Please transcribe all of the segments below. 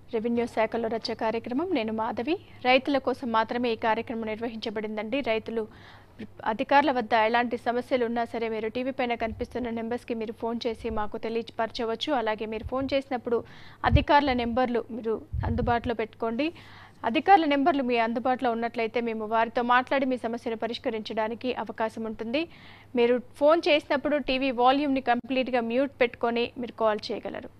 Revenue శాఖలో రచ్చ కార్యక్రమం నేను మాధవి రైతుల కోసం మాత్రమే ఈ కార్యక్రమం నిర్వహించబడిందండి రైతులు అధికారుల వద్ద ఎలాంటి సమస్యలు ఉన్నా సరే మీరు టీవీ పైన కనిపిస్తున్న నెంబర్స్కి మీరు ఫోన్ చేసి మాకు తెలియపరచవచ్చు అలాగే మీరు ఫోన్ చేసినప్పుడు అధికారుల నెంబర్లు మీరు అందుబాటులో పెట్టుకోండి అధికారుల నెంబర్లు మీ అందుబాటులో ఉన్నట్లయితే మేము వారితో మాట్లాడి మీ సమస్యను పరిష్కరించడానికి అవకాశం ఉంటుంది మీరు ఫోన్ చేసినప్పుడు టీవీ వాల్యూమ్ని కంప్లీట్గా మ్యూట్ పెట్టుకొని మీరు కాల్ చేయగలరు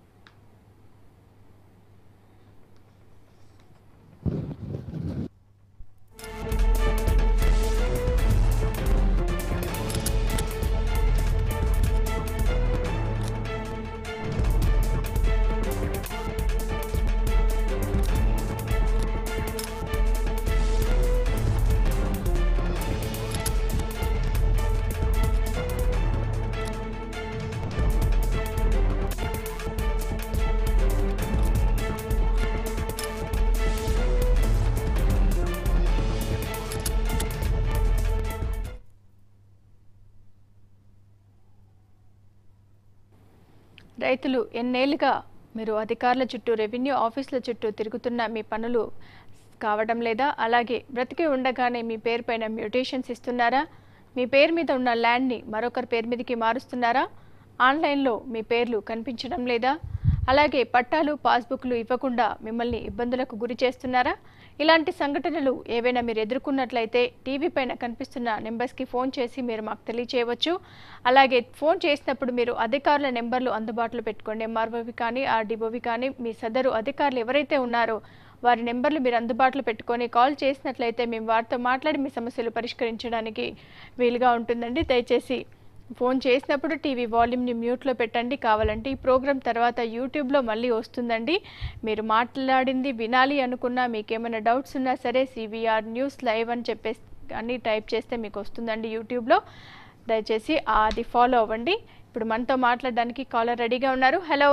రైతులు ఎన్నేళ్లుగా మీరు అధికారుల చుట్టూ రెవెన్యూ ఆఫీసుల చుట్టూ తిరుగుతున్న మీ పనులు కావడం లేదా అలాగే బ్రతికి ఉండగానే మీ పేరు పైన మ్యూటేషన్స్ ఇస్తున్నారా మీ పేరు మీద ఉన్న ల్యాండ్ని మరొకరి పేరు మీదకి మారుస్తున్నారా ఆన్లైన్లో మీ పేర్లు కనిపించడం లేదా అలాగే పట్టాలు పాస్బుక్లు ఇవ్వకుండా మిమ్మల్ని ఇబ్బందులకు గురి చేస్తున్నారా ఇలాంటి సంఘటనలు ఏవైనా మీరు ఎదుర్కొన్నట్లయితే టీవీ పైన కనిపిస్తున్న నెంబర్స్కి ఫోన్ చేసి మీరు మాకు తెలియచేయవచ్చు అలాగే ఫోన్ చేసినప్పుడు మీరు అధికారుల నెంబర్లు అందుబాటులో పెట్టుకోండి ఎంఆర్ఓవి కానీ ఆర్డీఓవి కానీ మీ సదరు అధికారులు ఎవరైతే ఉన్నారో వారి నెంబర్లు మీరు అందుబాటులో పెట్టుకొని కాల్ చేసినట్లయితే మేము వారితో మాట్లాడి మీ సమస్యలు పరిష్కరించడానికి వీలుగా ఉంటుందండి దయచేసి ఫోన్ చేసినప్పుడు టీవీ వాల్యూమ్ని మ్యూట్లో పెట్టండి కావాలంటే ఈ ప్రోగ్రాం తర్వాత యూట్యూబ్లో మళ్ళీ వస్తుందండి మీరు మాట్లాడింది వినాలి అనుకున్నా మీకు ఏమైనా డౌట్స్ ఉన్నా సరే సివిఆర్ న్యూస్ లైవ్ అని చెప్పేసి అన్ని టైప్ చేస్తే మీకు వస్తుందండి యూట్యూబ్లో దయచేసి అది ఫాలో అవ్వండి ఇప్పుడు మనతో మాట్లాడడానికి కాలర్ రెడీగా ఉన్నారు హలో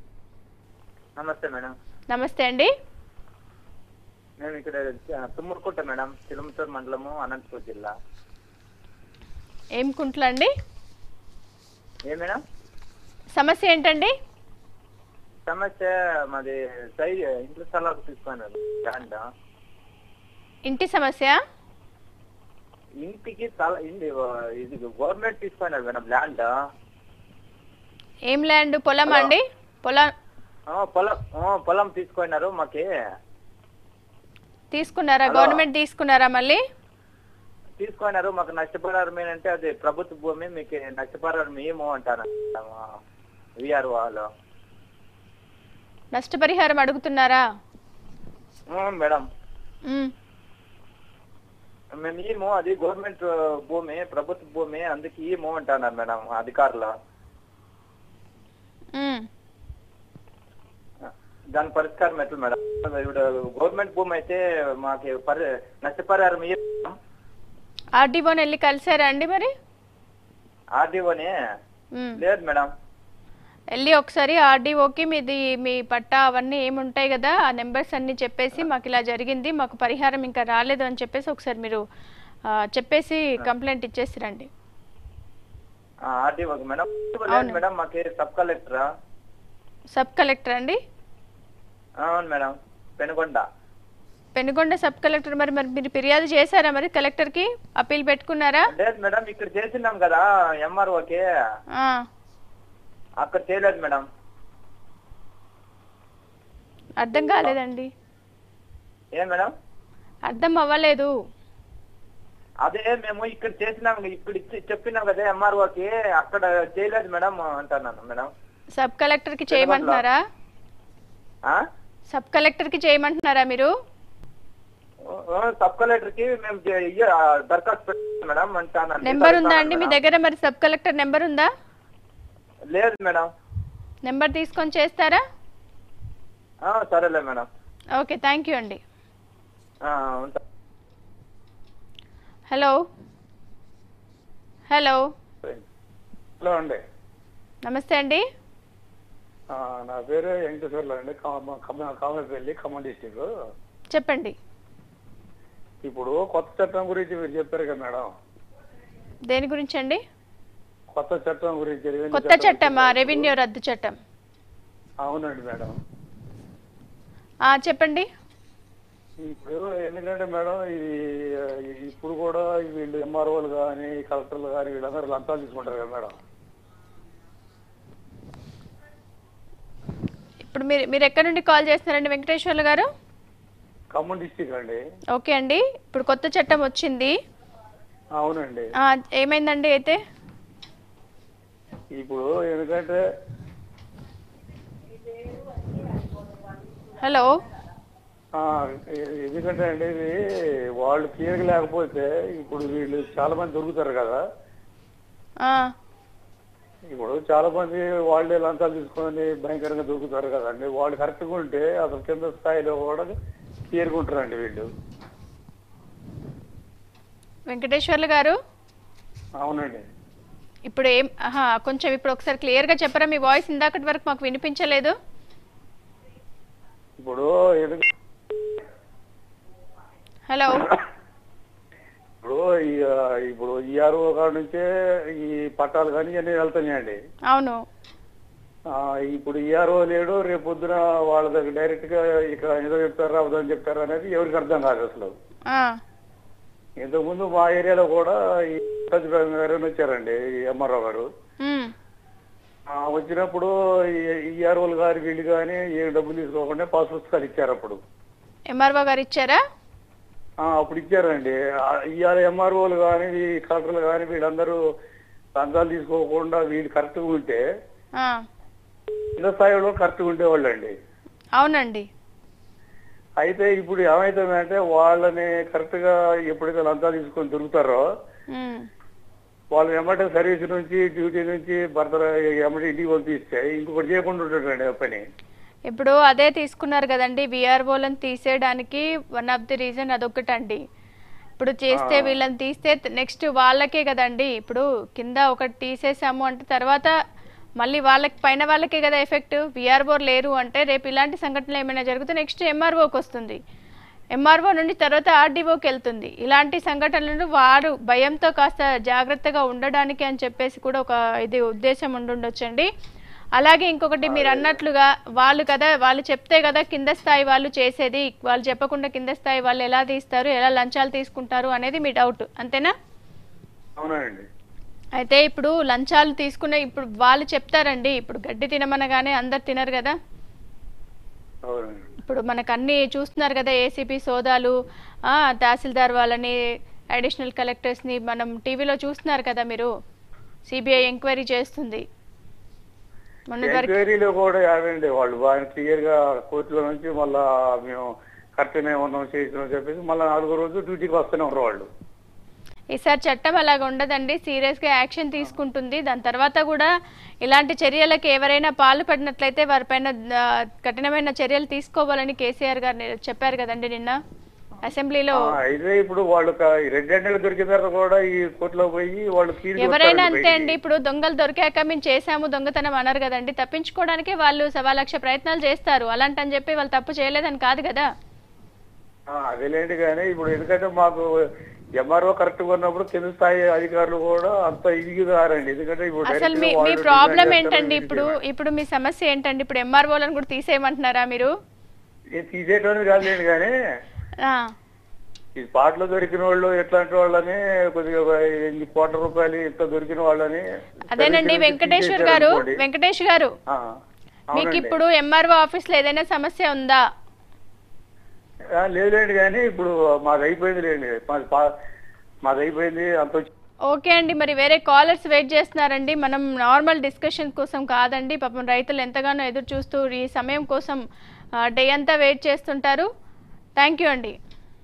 నమస్తే మేడం నమస్తే అండి మేము ఇక్కడ తుమ్మూరుకుంట మేడం తిరుమతూరు మండలము అనంతపూర్ జిల్లా ఏం కుంట్ల అండి ఏ మేడం సమస్య ఏంటండి సమస్య మాది సైజ్ ఇంట్లో స్థలాలు తీసుకున్నాను ల్యాండ్ ఇంటి సమస్య ఇంటికి స్థల ఇంటి ఇది గవర్నమెంట్ తీసుకున్నారు మేడం ల్యాండ్ ఏం ల్యాండ్ పొలం అండి పొలం పొలం ఆ, పొలం తీసుకున్నారు మాకి తీసుకున్నారా హలో. గవర్నమెంట్ తీసుకున్నారా మళ్ళీ తీసుకున్నారు మాకు నష్టపరిహారం ఏంటంటే అది ప్రభుత్వ భూమి మీకు నష్టపరిహారం ఏమో అంటారు విఆర్ వాళ్ళు నష్టపరిహారం అడుగుతున్నారా అవును మేడం ఉమ్, మేము ఏమో అది గవర్నమెంట్ భూమి ప్రభుత్వ భూమి అందుకే ఏమో అంటున్నారు మేడం అధికారులు ఉమ్. దాని పరిష్కారం ఎట్లా మేడం ఇప్పుడు గవర్నమెంట్ భూమి అయితే మాకు పరి నష్టపరిహారం ఇయ్య- ఆర్డీఓని వెళ్ళి కలిసారా అండి మరి ఆర్డీఓని ఉమ్. లేదు మేడం వెళ్ళి ఒకసారి ఆర్డీఓకి మీది మీ పట్టా అవన్నీ ఏముంటాయి కదా ఆ నెంబర్స్ అన్ని చెప్పేసి మాకు ఇలా జరిగింది మాకు పరిహారం ఇంకా రాలేదు అని చెప్పేసి ఒకసారి మీరు ఆ, చెప్పేసి కంప్లైంట్ ఇచ్చేసి రండి ఆర్డీఓకి మేడం లేదు అవును. మేడం మాకు సబ్ కలెక్టరా సబ్ కలెక్టర్ అండి అవును madam Penugonda Penugonda sub collector మరి మరి మీరు ఫిర్యాదు చేశారా మరి కలెక్టర్కి అప్పీల్ పెట్టుకున్నారా లేదు మేడం ఇక్కడ చేసినాం కదా ఎంఆర్ఓకి ఆ, అక్కడ చేయలేదు మేడం అర్థం కాలేదండి ఏ మేడం అర్థం అవ్వలేదు అదే మేము ఇక్కడ చేసినాం ఇక్కడ ఇచ్చి చెప్పినాం కదా ఎంఆర్ఓకి అక్కడ చేయలేదు మేడం అంటున్నాను మేడం సబ్ కలెక్టర్కి చేయమంటున్నారా ఆ? సబ్ కలెక్టర్కి చేయమంటున్నారా మీరు ఆ, సబ్ కలెక్టర్ కి మేము చే- ఇయ్య, ఆ, దరఖాస్తు పెట్టాం మేడం అంటాను నెంబర్ ఉందా అండి మీ దగ్గర మరి సబ్ కలెక్టర్ నెంబర్ ఉందా లేదు మేడం నెంబర్ తీసుకొని చేస్తారా ఆ, సరేలే మేడం ఓకే థ్యాంక్ యూ అండి ఆ, ఉంటా హలో హలో హలో అండి నమస్తే అండి ఆ, నా పేరు వెంకటేశ్వర్లు అండి కామపల్లి ఖమ్మం డిస్టిక్ చెప్పండి ఇప్పుడు కొత్త చట్టం గురించి మీరు చెప్పారు కదా మేడం దేని గురించి అండి కొత్త చట్టం గురించి రెవెన్యూ కొత్త చట్టమా రెవెన్యూ రద్దు చట్టం అవునండి మేడం ఆ, చెప్పండి ఇప్పుడు ఎందుకంటే మేడం ఇది ఇప్పుడు కూడా వీళ్ళు ఎంఆర్ఓలు కానీ కలెక్టర్లు కానీ వీళ్ళందరూ లంచాలు తీసుకుంటారు కదా మేడం ఇప్పుడు మీరు మీరు ఎక్కడి నుండి కాల్ చేస్తున్నారండి వెంకటేశ్వర్లు గారు ఖమ్మం డిస్టిక్ అండి ఓకే అండి ఇప్పుడు కొత్త చట్టం వచ్చింది అవునండి ఆ, ఏమైందండి అయితే ఇప్పుడు ఎందుకంటే హలో ఆ, ఎ- ఎందుకంటే అండి ఇది వాళ్ళు క్లియర్గా లేకపోతే ఇప్పుడు వీళ్ళు చాలా మంది దొరుకుతారు కదా ఆ, ఇప్పుడు చాలా మంది వాళ్ళే లంచాలు తీసుకొని భయంకరంగా దొరుకుతారు కదండి వాళ్ళు కరెక్ట్గా ఉంటే అసలు కింద స్థాయిలో కూడా క్లియర్గా ఉంటారండి వీళ్ళు వెంకటేశ్వర్లు గారు అవునండి ఇప్పుడు ఏం ఆహా కొంచెం ఇప్పుడు ఒకసారి క్లియర్గా చెప్పరా మీ వాయిస్ ఇందాకటి వరకు మాకు వినిపించలేదు ఇప్పుడు ఎందుకు హలో ఇప్పుడు ఈ, ఆ, ఇప్పుడు ఈఆర్ఓ కాడ నుంచే ఈ పట్టాలు కానీ ఇవన్నీ వెళ్తున్నాయండి అవును ఆ, ఇప్పుడు ఈఆర్ఓ లేడు రేపు పొద్దున వాళ్ళ దగ్గర డైరెక్ట్ గా ఇక ఏదో చెప్తారా అవదని చెప్తారా అనేది ఎవరికి అర్థం కాదు అసలు ఆ, ఇంతకుముందు మా ఏరియాలో కూడా ఈ సత్యప్రకాశం గారు అని వచ్చారండి ఈ ఎంఆర్ఓ గారు ఉమ్, ఆ, వచ్చినప్పుడు ఈఆర్ఓలు గారు వీళ్ళు కానీ ఏ డబ్బులు తీసుకోకుండా పాస్ పుస్తకాలు ఇచ్చారు అప్పుడు ఎంఆర్ఓ గారు ఇచ్చారా ఆ, అప్పుడు ఇచ్చారండి ఆ, ఇవాళ ఎంఆర్ఓలు కానీ ఈ కలెక్టర్లు కానీ వీళ్ళందరూ లంచాలు తీసుకోకుండా వీళ్ళు కరెక్ట్గా ఉంటే ఆ, కింద స్థాయిలో కరెక్ట్గా ఉండేవాళ్ళు అండి అవునండి అయితే ఇప్పుడు ఏమవుతుందంటే వాళ్ళని కరెక్ట్గా ఎప్పుడైతే లంచాలు తీసుకొని దొరుకుతారో ఉమ్, వాళ్ళు ఎమ్మటే సర్వీస్ నుంచి డ్యూటీ నుంచి భర్త ఎమ్మటి ఇంటికి పంపిస్తే ఇంకొకటి చేయకుండా ఉంటాడండి ఆ పని ఇప్పుడు అదే తీసుకున్నారు కదండి విఆర్ఓలను తీసేయడానికి వన్ ఆఫ్ ది రీజన్ అదొకటండి ఇప్పుడు చేస్తే ఆ. వీళ్ళని తీస్తే నెక్స్ట్ వాళ్ళకే కదండి ఇప్పుడు కింద ఒకటి తీసేసాము అంటే తర్వాత మళ్ళీ వాళ్ళకి పైన వాళ్ళకే కదా ఎఫెక్ట్ విఆర్ఓ లేరు అంటే రేపు ఇలాంటి సంఘటనలు ఏమైనా జరిగితే నెక్స్ట్ ఎంఆర్ఓకి వస్తుంది ఎంఆర్ఓ నుండి తర్వాత ఆర్డీఓకి వెళ్తుంది ఇలాంటి సంఘటనలను వారు భయంతో కాస్త జాగ్రత్తగా ఉండడానికి అని చెప్పేసి కూడా ఒక ఇది ఉద్దేశం ఉండుండొచ్చండి అలాగే ఇంకొకటి మీరు అన్నట్లుగా వాళ్ళు కదా వాళ్ళు చెప్తే కదా కింద స్థాయి వాళ్ళు చేసేది వాళ్ళు చెప్పకుండా కింద స్థాయి వాళ్ళు ఎలా తీస్తారు ఎలా లంచాలు తీసుకుంటారు అనేది మీ డౌట్ అంతేనా అవునండి అయితే ఇప్పుడు లంచాలు తీసుకునే ఇప్పుడు వాళ్ళు చెప్తారండి ఇప్పుడు గడ్డి తినమనగానే అందరు తినరు కదా అవునండి ఇప్పుడు మనకు అన్ని చూస్తున్నారు కదా ఏసీపీ సోదాలు ఆ, తహసీల్దార్ వాళ్ళని అడిషనల్ కలెక్టర్స్ని మనం టీవీలో చూస్తున్నారు కదా మీరు సిబిఐ ఎంక్వైరీ చేస్తుంది మొన్నటి వరకు ఎంక్వైరీలో కూడా ఏమండి వాళ్ళు బాగా క్లియర్ గా కోర్టులో నుంచి మళ్ళా మేము కరెక్ట్నే ఉన్నాం చేసినాం చెప్పేసి మళ్ళీ నాలుగో రోజు డ్యూటీకి వస్తూనే ఉన్నారు వాళ్ళు ఈసారి చట్టం అలాగ ఉండదండి సీరియస్గా యాక్షన్ తీసుకుంటుంది దాని తర్వాత కూడా ఇలాంటి చర్యలకు ఎవరైనా పాల్పడినట్లయితే వారిపైన ఆ, కఠినమైన చర్యలు తీసుకోవాలని కేసీఆర్ గారు ని- చెప్పారు కదండి నిన్న అసెంబ్లీలో ఆ, అయితే ఇప్పుడు వాళ్ళు క- ఈ రెడ్ హ్యాండెడ్ దొరికిన తర్వాత కూడా ఈ కోర్టులో పోయి వాళ్ళు తీరు ఎవరైనా అంతే అండి ఇప్పుడు దొంగలు దొరికాక మేము చేశాము దొంగతనం అన్నారు కదండి తప్పించుకోవడానికి వాళ్ళు సవా లక్ష ప్రయత్నాలు చేస్తారు అలాంటని చెప్పి వాళ్ళు తప్పు చేయలేదని కాదు కదా అదేలేండి కానీ ఇప్పుడు ఎందుకంటే మాకు ఎంఆర్ఓ కరెక్ట్ గా ఉన్నప్పుడు కింద స్థాయి అధికారులు కూడా అంత ఇది కారండి ఎందుకంటే ఇప్పుడు అసలు direct గా మీ మీ వాళ్ళు ప్రాబ్లం డిమాండ్ ఏంటండి చేస్తారు, ఇప్పుడు ఇది ఇప్పుడు మీ సమస్య ఏంటండి ఇప్పుడు ఎంఆర్ఓలను కూడా తీసేయమంటున్నారా మీరు ఇది తీసేయటం కాదులేండి కానీ ఆ, ఈ పాటలో దొరికిన వాళ్ళు ఎట్లాంటి వాళ్ళని కొద్దిగా ఇన్ని కోట్ల రూపాయలు ఇంత దొరికిన వాళ్ళని అదేనండి సర్వీస్ నుంచి వెంకటేశ్వర్ గారు తీసేశారనుకోండి. వెంకటేష్ గారు ఆ, మీకు అవునండి. ఇప్పుడు ఎంఆర్ఓ ఆఫీస్ లో ఏదైనా సమస్య ఉందా ఆ, లేదులేండి కానీ ఇప్పుడు మాది అయిపోయింది లేండి మాది పా- మాది అయిపోయింది అంత వచ్చి- ఓకే అండి మరి వేరే కాలర్స్ వెయిట్ చేస్తున్నారండి మనం నార్మల్ డిస్కషన్ కోసం కాదండి పాపం రైతులు ఎంతగానో ఎదురు చూస్తూ ఈ సమయం కోసం డే అంతా వెయిట్ చేస్తుంటారు థ్యాంక్ యూ అండి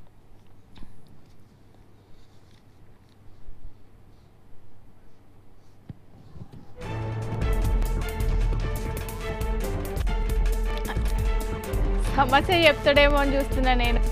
సమస్య చెప్తాడేమో అని చూస్తున్నా నేను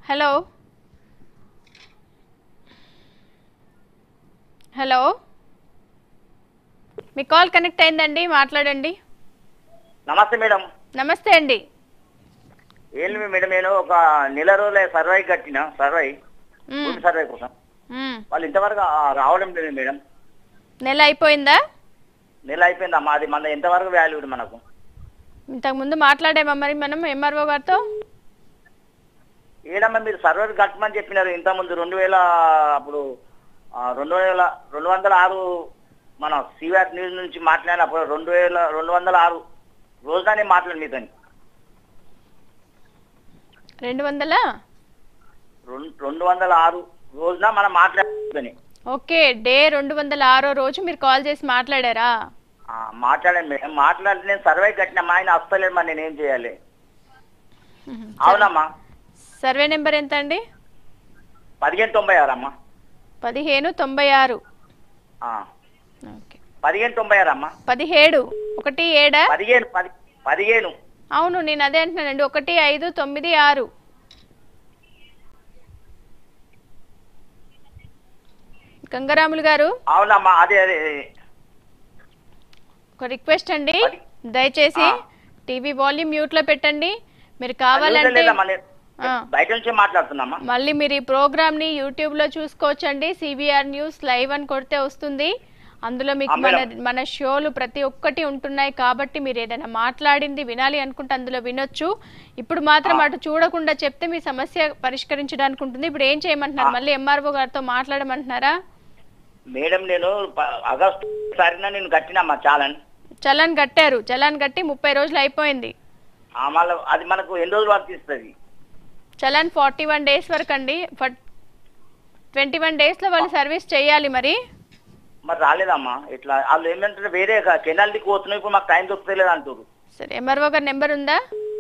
హలో హలో మీ కాల్ కనెక్ట్ అయిందండి మాట్లాడండి నమస్తే మేడం నమస్తే అండి ఏంటి మేడం నేను ఒక నెల రోజుల సర్వై కట్టిన సర్వై మ్మ్. భూమి సర్వై కోసం మ్మ్. వాళ్ళు ఇంతవరకు ఆ- రావడం లేదు మేడం నెల అయిపోయిందా నెల అయిపోయిందమ్మా అది మన ఎంతవరకు వాల్యూ మనకు ఇంతకుముందు మాట్లాడామా మరి మనం ఎంఆర్ఓ గారితో ఏడమ్మా మీరు సర్వర్ కట్టమని చెప్పినారు ఇంతకుముందు రెండు వేల అప్పుడు ఆ, రెండు వేల రెండు వందల ఆరు మన సివిఆర్ న్యూస్ నుంచి మాట్లాడినప్పుడు రెండు వేల రెండు వందల ఆరు రోజునే మాట్లాడి మీతోని రెండు వందల రెండు రెండు వందల ఆరు రోజున మనం మాట్లాడుతుంది ఓకే డే రెండు వందల ఆరో రోజు మీరు కాల్ చేసి మాట్లాడారా మాట్లాడండి మేడం మాట్లాడితే నేను సర్వే కట్టినమ్మా ఆయన వస్తలేడు మరి నేనేం చేయాలి అవునమ్మా సర్వే నెంబర్ ఎంత అండి పదిహేను తొంభై ఆరు అమ్మా పదిహేను తొంభై ఆరు ఆ, ఓకే పదిహేను తొంభై ఆరు అమ్మా పదిహేడు ఒకటి ఏడా పదిహేను పది పదిహేను అవును నేను అదే అంటున్నానండి ఒకటి ఐదు తొమ్మిది ఆరు గంగారాములు గారు అవునమ్మా అదే అదే ఒక రిక్వెస్ట్ అండి అది- దయచేసి ఆ. టీవీ వాల్యూమ్ మ్యూట్ లో పెట్టండి మీరు కావాలంటే లేదమ్మా, నేను ఆ. బయట నుంచే మాట్లాడుతున్నామ్మా మళ్ళీ మీరు ఈ ప్రోగ్రామ్ ని యూట్యూబ్ లో చూసుకోవచ్చండి సిబిఆర్ న్యూస్ లైవ్ అని కొడితే వస్తుంది అందులో మీకు ఆ, మన మేడం. మన షోలు ప్రతి ఒక్కటి ఉంటున్నాయి కాబట్టి మీరు ఏదైనా మాట్లాడింది వినాలి అనుకుంటే అందులో వినొచ్చు ఇప్పుడు మాత్రం అటు చూడకుండా చెప్తే మీ సమస్య పరిష్కరించడానికి ఉంటుంది ఇప్పుడు ఏం చేయమంటున్నారు మళ్ళీ ఎంఆర్ఓ గారితో మాట్లాడమంటున్నారా మేడం నేను ప- ఆగస్టు సరిన నేను కట్టినమ్మా చాలని చలాన్ కట్టారు చలాన్ కట్టి ముప్పై రోజులు అయిపోయింది ఆ, మళ్ళీ అది మనకు ఎన్ని రోజులు వర్తిస్తుంది చలాన్ ఫార్టీ వన్ డేస్ వరకు అండి ట్వంటీ వన్ డేస్లో వాళ్ళు సర్వీస్ చేయాలి మరి మరి రాలేదమ్మా ఇట్లా వాళ్ళు ఏమంటారు వేరే కెనాల్ దిక్కు పోతున్నాయి ఇప్పుడు మాకు టైం దొరుకుతలేదు అంటారు సరే ఎంఆర్ఓ గారి నెంబర్ ఉందా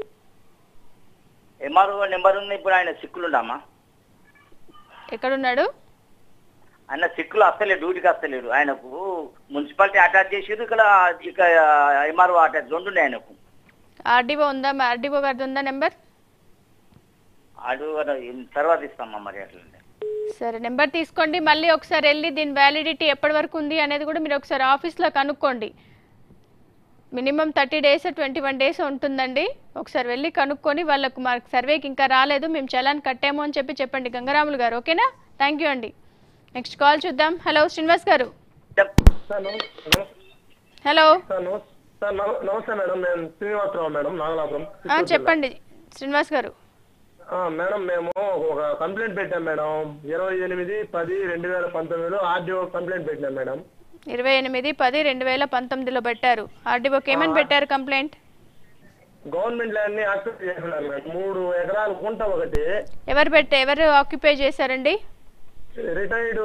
ఎంఆర్ఓ నెంబర్ ఉంది ఇప్పుడు ఆయన సిక్కులుండమ్మా ఎక్కడున్నాడు ఆయన సిక్కులు వస్తలేడు డ్యూటీకి వస్తలేడు ఆయనకు మున్సిపాలిటీ అటాచ్ చేసారు ఇక్కడ ఇక ఎంఆర్ఓ అటాచ్ రెండు ఉన్నాయి ఆయనకు ఆర్డీఓ ఉందా ఆర్డీఓ గారిది ఉందా నెంబర్ అడు తర్వాత ఇస్తామా మరి అట్లా సరే నెంబర్ తీసుకోండి మళ్ళీ ఒకసారి వెళ్ళి దీని వ్యాలిడిటీ ఎప్పటి వరకు ఉంది అనేది కూడా మీరు ఒకసారి ఆఫీస్లో కనుక్కోండి minimum thirty days twenty one days ఉంటుందండి ఒకసారి వెళ్ళి కనుక్కొని వాళ్ళకు మాకు సర్వేకి ఇంకా రాలేదు మేము చలాన్ కట్టాము అని చెప్పి చెప్పండి గంగారాములు గారు ఓకేనా థ్యాంక్ యూ అండి నెక్స్ట్ కాల్ చూద్దాం హలో శ్రీనివాస్ గారు సార్ నమస్తే హలో సార్ నమస్తే సార్ నమ- నమస్తే మేడం నేను శ్రీనివాసరావు మేడం నాగలాపురం ఆ, చిత్తూరు జిల్లా. చెప్పండి శ్రీనివాస్ గారు ఆ, మేడం మేము ఒక కంప్లైంట్ పెట్టాం మేడం ఇరవై ఎనిమిది పది రెండు వేల పంతొమ్మిదిలో ఆర్డీఓ కంప్లైంట్ పెట్టినాం మేడం ఇరవై ఎనిమిది పది రెండు వేల పంతొమ్మిదిలో పెట్టారు ఆర్డీఓకి ఏమని పెట్టారు కంప్లైంట్ గవర్నమెంట్ ల్యాండ్ ని యాక్సెస్ చేస్తున్నారు మేడం మూడు ఎకరాల కుంట ఒకటి ఎవరు పెట్టే ఎవరు ఆక్యుపై చేశారండి రిటైర్డ్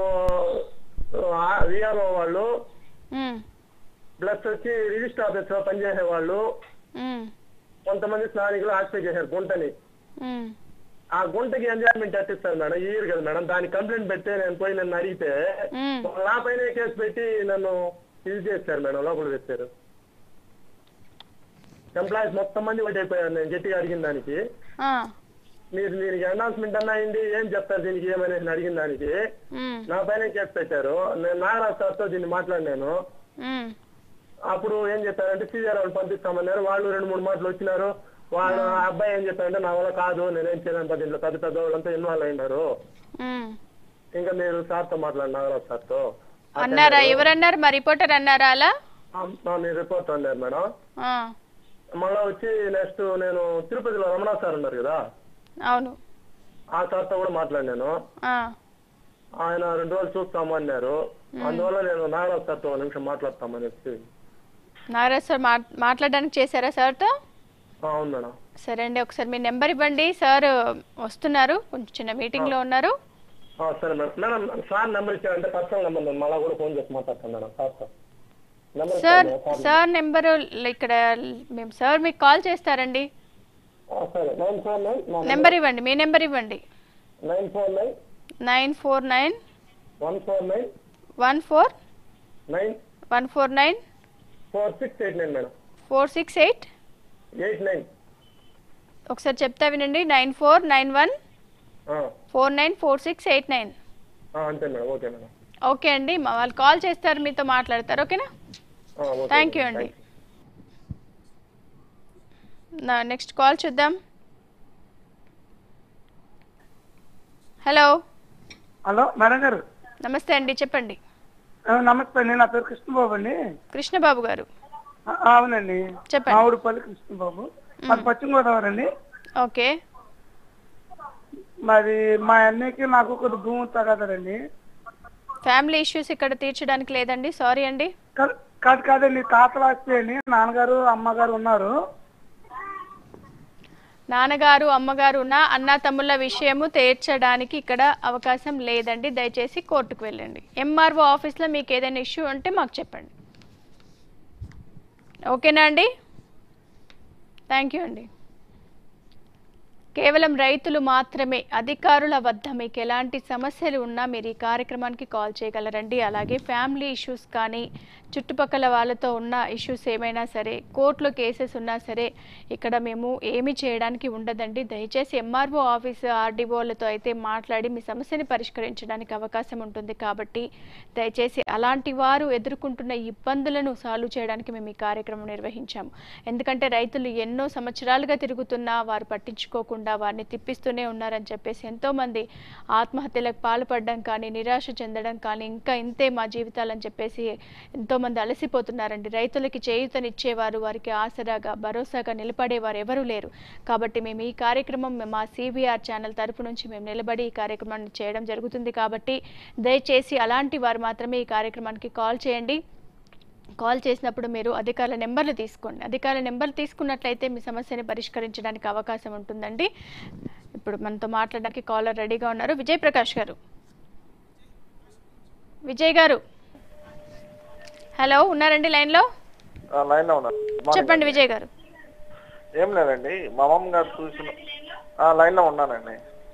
విఆర్ఓ వాళ్ళు ఉమ్, ప్లస్ వచ్చి రిజిస్టర్ ఆఫీస్ లో పనిచేసే వాళ్ళు ఉమ్, కొంతమంది స్థానికులు ఆక్యుపై చేశారు గుంటని ఉమ్, ఆ గుంటకి ఎంజాయ్మెంట్ అట్టిస్తారు మేడం ఈ ఇయర్ కదా మేడం దానికి కంప్లైంట్ పెడితే నేను పోయి నన్ను అడిగితే ఉమ్. వాళ్ళు నా పైన కేసు పెట్టి నన్ను ఇది చేశారు మేడం లోపల పెట్టారు ఎంప్లాయీస్ మొత్తం మంది ఒకటి అయిపోయారు నేను గట్టిగా అడిగిన దానికి ఆ, మీరు దీనికి అనౌన్స్మెంట్ అన్నా అయింది ఏం చెప్తారు దీనికి ఏమనేసి అడిగిన దానికి ఉమ్, నా పైన కేసు పెట్టారు నేను నాగరాజ్ సార్తో దీన్ని మాట్లాడినాను ఉమ్, అప్పుడు ఏం చెప్పారంటే సీజర్ వాళ్ళు పంపిస్తామన్నారు వాళ్ళు రెండు మూడు మాటలు వచ్చినారు వాళ్ళు ఆ అబ్బాయి ఏం చెప్పారంటే నా వల్ల కాదు నేనేం చేయలేను పది ఇంట్లో పెద్ద పెద్ద వాళ్ళంతా ఇన్వాల్వ్ అయినారు ఉమ్. ఇంకా మీరు సార్తో మాట్లాడి నాగరాజ్ సార్తో అన్నారా ఎవరన్నారు మా రిపోర్టర్ అన్నారా అలా ఆ, ఆ, మీరు రిపోర్ట్ అన్నారు మేడం ఆ, మళ్ళా వచ్చి నెక్స్ట్ నేను తిరుపతిలో రమణ సార్ ఉన్నారు కదా అవును ఆ సార్తో కూడా మాట్లాడినాను ఆ, ఆయన రెండు రోజులు చూస్తాము అన్నారు అందువల్ల నేను నాగరాజ్ సార్తో ఒక నిమిషం మాట్లాడతామనేసి నాగరాజ్ సార్ మా మాట్లాడడానికి చేశారా సార్తో ఆ, అవును మేడం సరే అండి ఒకసారి మీ నెంబర్ ఇవ్వండి సార్ వస్తున్నారు కొంచెం చిన్న మీటింగ్లో ఉన్నారు ఆ, సరే మేడం మేడం సార్ నెంబర్ ఇచ్చారంటే పర్సనల్ నెంబర్ నేను మళ్ళా కూడా ఫోన్ చేసి మాట్లాడతాను మేడం సార్తో నెంబర్ సార్ ఇచ్చాను సార్ సార్ నెంబరు ఇక్కడ మేము సార్ మీకు కాల్ చేస్తారండి ఆ, సరే నైన్ ఫోర్ నైన్ నెంబర్ ఇవ్వండి మీ నెంబర్ ఇవ్వండి nine four nine nine four nine one four nine one four nine one four nine four six eight nine madam four six eight eight nine ఒకసారి చెప్తా వినండి nine four nine one ఆ, four nine four six eight nine ఆ, అంతే madam okay madam okay అండి మా వాళ్ళు call చేస్తారు మీతో మాట్లాడతారు ఓకేనా ఆ, ఓకే థ్యాంక్ యూ మేడం. అండి నా నెక్స్ట్ కాల్ చూద్దాం హలో హలో మేడం గారు నమస్తే అండి చెప్పండి ఆ, నమస్తే అండి నా పేరు కృష్ణబాబు అండి కృష్ణబాబు గారు ఆ, అవునండి చెప్పండి. మామిడిపల్లి కృష్ణబాబు మాది పశ్చిమ గోదావరి అండి ఓకే మరి మా అన్నయ్యకి నాకు కొద్ది భూమి తగదండి ఫ్యామిలీ ఇష్యూస్ ఇక్కడ తీర్చడానికి లేదండి సారీ అండి కాదు కాదండి తాతలు ఆస్తి అండి నాన్నగారు అమ్మగారు ఉన్నారు నాన్నగారు అమ్మగారు ఉన్న అన్న తమ్ముళ్ళ విషయము తీర్చడానికి ఇక్కడ అవకాశం లేదండి దయచేసి కోర్టుకు వెళ్ళండి ఎంఆర్ఓ ఆఫీస్లో మీకు ఏదైనా ఇష్యూ ఉంటే మాకు చెప్పండి ఓకేనా అండి థ్యాంక్ యూ అండి కేవలం రైతులు మాత్రమే అధికారుల వద్ద మీకు ఎలాంటి సమస్యలు ఉన్నా మీరు ఈ కార్యక్రమానికి కాల్ చేయగలరండి అలాగే ఫ్యామిలీ ఇష్యూస్ కానీ చుట్టుపక్కల వాళ్ళతో ఉన్న ఇష్యూస్ ఏమైనా సరే కోర్టులో కేసెస్ ఉన్నా సరే ఇక్కడ మేము ఏమీ చేయడానికి ఉండదండి దయచేసి ఎంఆర్ఓ ఆఫీస్ ఆర్డీఓలతో అయితే మాట్లాడి మీ సమస్యని పరిష్కరించడానికి అవకాశం ఉంటుంది కాబట్టి దయచేసి అలాంటి వారు ఎదుర్కొంటున్న ఇబ్బందులను సాల్వ్ చేయడానికి మేము ఈ కార్యక్రమం నిర్వహించాము ఎందుకంటే రైతులు ఎన్నో సంవత్సరాలుగా తిరుగుతున్నా వారు పట్టించుకోకుండా వారిని తిప్పిస్తూనే ఉన్నారని చెప్పేసి ఎంతోమంది ఆత్మహత్యలకు పాల్పడడం కానీ నిరాశ చెందడం కానీ ఇంకా ఇంతే మా జీవితాలని చెప్పేసి ఎంతోమంది అలసిపోతున్నారండి రైతులకి చేయూతనిచ్చేవారు వారికి ఆసరాగా భరోసాగా నిలబడేవారు ఎవరూ లేరు కాబట్టి మేము ఈ కార్యక్రమం మా సిబిఆర్ ఛానల్ తరపు నుంచి మేము నిలబడి ఈ కార్యక్రమాన్ని చేయడం జరుగుతుంది కాబట్టి దయచేసి అలాంటి వారు మాత్రమే ఈ కార్యక్రమానికి కాల్ చేయండి కాల్ చేసినప్పుడు మీరు అధికారుల నెంబర్లు తీసుకోండి అధికారుల నెంబర్లు తీసుకున్నట్లయితే మీ సమస్యని పరిష్కరించడానికి అవకాశం ఉంటుందండి ఇప్పుడు మనతో మాట్లాడడానికి కాలర్ రెడీగా ఉన్నారు విజయ్ ప్రకాష్ గారు విజయ్ గారు హలో ఉన్నారండి లైన్లో ఆ, లైన్లో ఉన్నారు చెప్పండి విజయ్ గారు ఏం లేదండి మా అమ్మమ్మ గారు చూసిన ఆ, లైన్లో ఉన్నానండి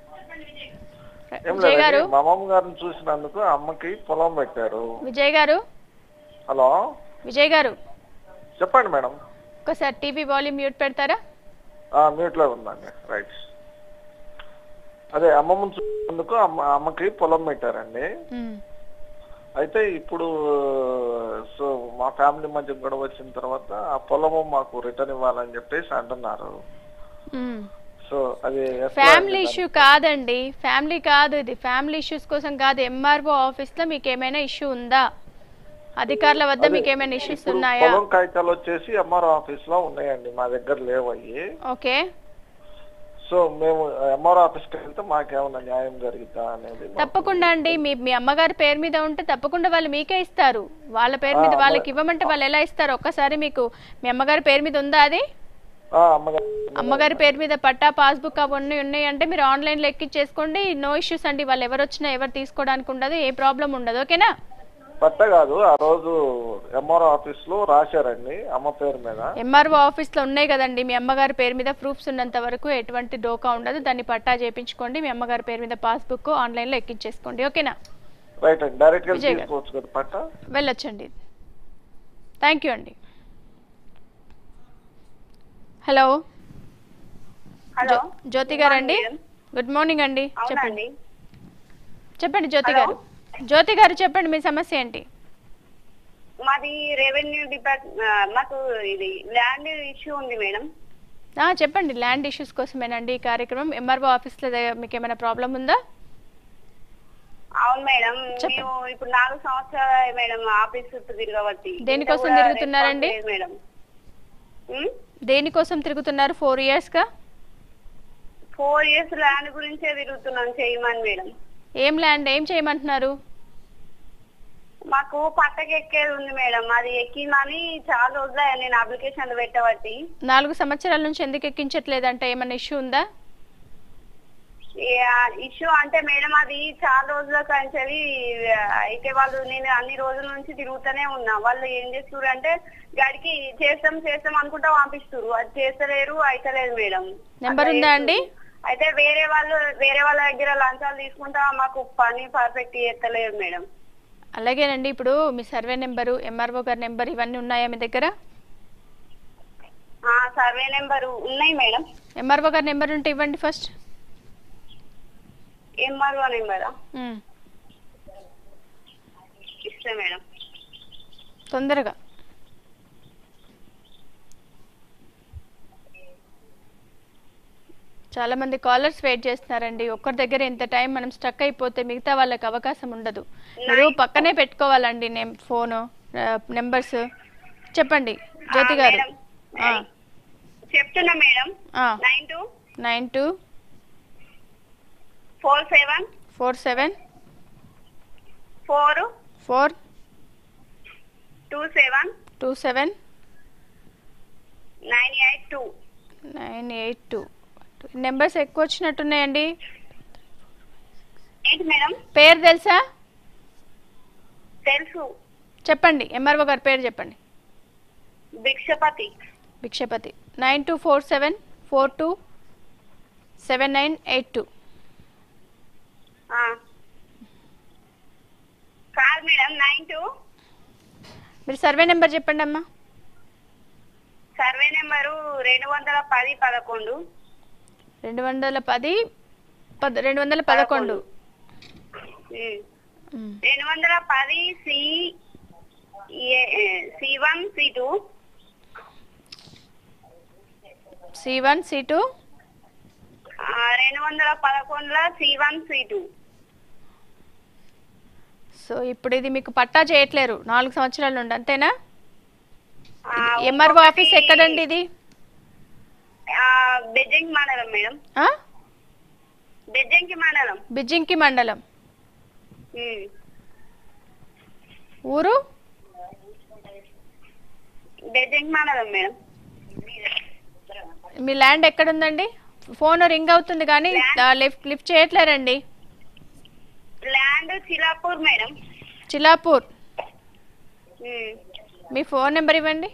ఏం విజయ్ గారు లేదండి మా అమ్మమ్మ గారిని చూసినందుకు అమ్మకి పొలం పెట్టారు విజయ్ గారు హలో విజయ్ గారు చెప్పండి మేడం ఒకసారి టీవీ వాల్యూమ్ మ్యూట్ పెడతారా మ్యూట్ లో ఉందండి రైట్ అదే అమ్మమ్మని చూసినందుకు అమ్మ అమ్మకి పొలం పెట్టారండి మ్మ్. అయితే ఇప్పుడు సో మా ఫ్యామిలీ మధ్య గొడవ వచ్చిన తర్వాత ఆ పొలము మాకు రిటర్న్ ఇవ్వాలని చెప్పేసి అంటున్నారు మ్మ్. సో అది ఎట్లా ఫ్యామిలీ అండి ఇష్యూ కాదండి ఫ్యామిలీ కాదు ఇది ఫ్యామిలీ ఇష్యూస్ కోసం కాదు ఎంఆర్ఓ ఆఫీస్లో మీకు ఏమైనా ఇష్యూ ఉందా అధికారుల వద్ద మీకు ఏమైనా ఇష్యూస్ ఇప్పుడు ఉన్నాయా పొలం కాగితాలు వచ్చేసి ఎంఆర్ ఆఫీస్ లో ఉన్నాయండి మా దగ్గర లేవయ్యి ఓకే సో మేము ఎంఆర్ ఆఫీస్కి వెళ్తే మాకేమైనా న్యాయం జరుగుతా అనేది మాకు- తప్పకుండా అండి మీ మీ అమ్మగారి పేరు మీద ఉంటే తప్పకుండా వాళ్ళు మీకే ఇస్తారు వాళ్ళ పేరు మీద వాళ్ళకి ఇవ్వమంటే వాళ్ళు ఎలా ఇస్తారు ఒక్కసారి మీకు మీ అమ్మగారి పేరు మీద ఉందా అది ఆ, అమ్మగారు అమ్మగారి పేరు మీద పట్టా పాస్బుక్ అవన్నీ ఉన్నాయి అంటే మీరు ఆన్లైన్లో ఎక్కించేసుకోండి నో ఇష్యూస్ అండి వాళ్ళు ఎవరు వచ్చినా ఎవరు తీసుకోవడానికి ఉండదు ఏ ప్రాబ్లం ఉండదు ఓకేనా పట్ట కాదు ఆ రోజు ఎంఆర్ ఆఫీస్ లో రాశారండి అమ్మ పేరు మీద ఎంఆర్ఓ ఆఫీస్లో ఉన్నాయి కదండి మీ అమ్మగారి పేరు మీద ప్రూఫ్స్ ఉన్నంత వరకు ఎటువంటి డోకా ఉండదు దాన్ని పట్టా చేయించుకోండి మీ అమ్మగారి పేరు మీద పాస్బుక్ ఆన్లైన్లో ఎక్కించేసుకోండి ఓకేనా రైట్ అండి డైరెక్ట్ గా విజయ్ గారు. తీసుకోవచ్చు కదా పట్ట వెళ్ళొచ్చండి థ్యాంక్ యూ అండి హలో హలో జ్యో- జ్యోతి గారు అండి గుడ్ మార్నింగ్ అండి చెప్పండి అవునండి చెప్పండి జ్యోతి గారు జ్యోతి గారు చెప్పండి మీ సమస్య ఏంటి మాది రెవెన్యూ డిపార్ట్ ఆ, మాకు ఇది ల్యాండ్ ఇష్యూ ఉంది మేడం ఆ, చెప్పండి ల్యాండ్ ఇష్యూస్ కోసమేనండి ఈ కార్యక్రమం ఎంఆర్ఓ ఆఫీస్లో దగ్గర మీకు ఏమైనా ప్రాబ్లం ఉందా అవును మేడం చెప్పండి. మేము ఇప్పుడు నాలుగు సంవత్సరాలు మేడం ఆఫీస్ చుట్టూ తిరగబట్టి దేనికోసం ఇంత కూడా తిరుగుతున్నారండి? response లేదు మేడం ఉమ్? దేనికోసం తిరుగుతున్నారు ఫోర్ ఇయర్స్గా ఫోర్ ఇయర్స్ ల్యాండ్ గురించే తిరుగుతున్నాం చేయమని మేడం ఏం ల్యాండ్ ఏం చేయమంటున్నారు మాకు పట్టకెక్కేది ఉంది మేడం అది ఎక్కిందని చాలా రోజులు నేను అప్లికేషన్లు పెట్టబట్టి నాలుగు సంవత్సరాల నుంచి ఎందుకు ఎక్కించట్లేదంటే ఏమైనా ఇష్యూ ఉందా ఇష్యూ అంటే మేడం అది చాలా రోజుల కంచెలి అయితే వాళ్ళు నేను అన్ని రోజుల నుంచి తిరుగుతూనే ఉన్నా వాళ్ళు ఏం చేస్తున్నారు అంటే గడికి చేస్తాం చేస్తాం అనుకుంటా పంపిస్తారు అది చేస్తలేరు అయితలేదు మేడం నెంబర్ అట్లా ఉందా అండి? చేస్తుర్రు. అయితే వేరే వాళ్ళు వేరే వాళ్ళ దగ్గర లంచాలు తీసుకుంటా మాకు పని పర్ఫెక్ట్ చేస్తలేరు మేడం అలాగేనండి ఇప్పుడు మీ సర్వే నెంబరు ఎంఆర్ఓ గారి నెంబర్ ఇవన్నీ ఉన్నాయా మీ దగ్గర ఆ సర్వే నెంబర్ ఉన్నాయి మేడం ఎంఆర్ఓ గారి నెంబర్ ఉంటే ఇవ్వండి ఫస్ట్ ఎంఆర్ఓ నెంబరా ఉమ్, ఇస్తా మేడం తొందరగా చాలా మంది కాలర్స్ వెయిట్ చేస్తున్నారండి ఒక్కరి దగ్గర ఇంత టైం మనం స్టక్ అయిపోతే మిగతా వాళ్ళకి అవకాశం ఉండదు మీరు పక్కనే పెట్టుకోవాలండి నేమ్ ఫోను నెంబర్స్ చెప్పండి జ్యోతి ఆ, గారు మేడం. చెప్తున్నా madam nine two nine two four seven four seven four four two seven two seven nine eight two nine eight two numbers ఎక్కువ వచ్చినట్టున్నాయండి ఏంటి మేడం పేరు తెలుసా తెలుసు చెప్పండి ఎంఆర్ఓ గారి పేరు చెప్పండి Bhikshapathi Bhikshapathi nine two four seven four two seven nine eight two ఆ. కాదు మేడం నైన్ టూ మీరు సర్వే నెంబర్ చెప్పండి అమ్మా సర్వే నెంబరు రెండు వందల పది పదకొండు రెండు వందల పది పద రెండు వందల పదకొండు ఉమ్. ఉమ్. రెండు వందల పది C C one C two C one C two రెండు వందల పదకొండుల C one C two so ఇప్పుడు ఇది మీకు పట్టా చేయట్లేరు నాలుగు సంవత్సరాల నుండి అంతేనా ఎంఆర్ఓ ఆఫీస్ ఎక్కడండి ఇది బెజ్జంకి మండలం మేడం ఆ? బెజ్జంకి మండలం బిజ్జింకి మండలం ఉమ్. ఊరు బెజ్జంకి మండలం మేడం మీ ల్యాండ్ ఎక్కడుందండి ఫోన్ రింగ్ అవుతుంది కానీ లిఫ్ట్ లిఫ్ట్ చేయట్లేరండి ల్యాండ్ చిలాపూర్ మేడం చిలాపూర్ ఉమ్. మీ ఫోన్ నెంబర్ ఇవ్వండి